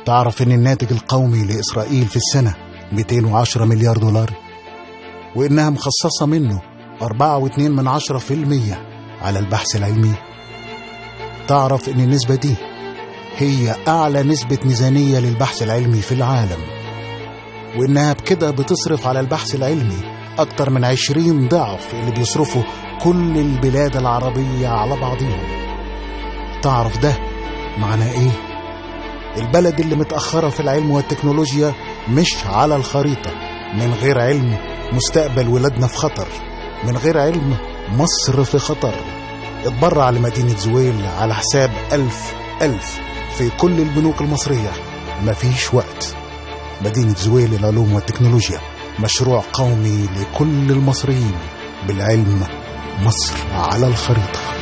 تعرف إن الناتج القومي لإسرائيل في السنة 210 مليار دولار وإنها مخصصة منه 4.2 من عشرة في المية على البحث العلمي تعرف إن النسبة دي هي أعلى نسبة ميزانية للبحث العلمي في العالم وإنها بكده بتصرف على البحث العلمي أكتر من 20 ضعف اللي بيصرفوا كل البلاد العربية على بعضهم تعرف ده معناه إيه؟ البلد اللي متأخرة في العلم والتكنولوجيا مش على الخريطة من غير علم مستقبل ولادنا في خطر من غير علم مصر في خطر اتبرع لمدينة زويل على حساب ألف ألف في كل البنوك المصرية مفيش وقت مدينة زويل للعلوم والتكنولوجيا مشروع قومي لكل المصريين بالعلم مصر على الخريطه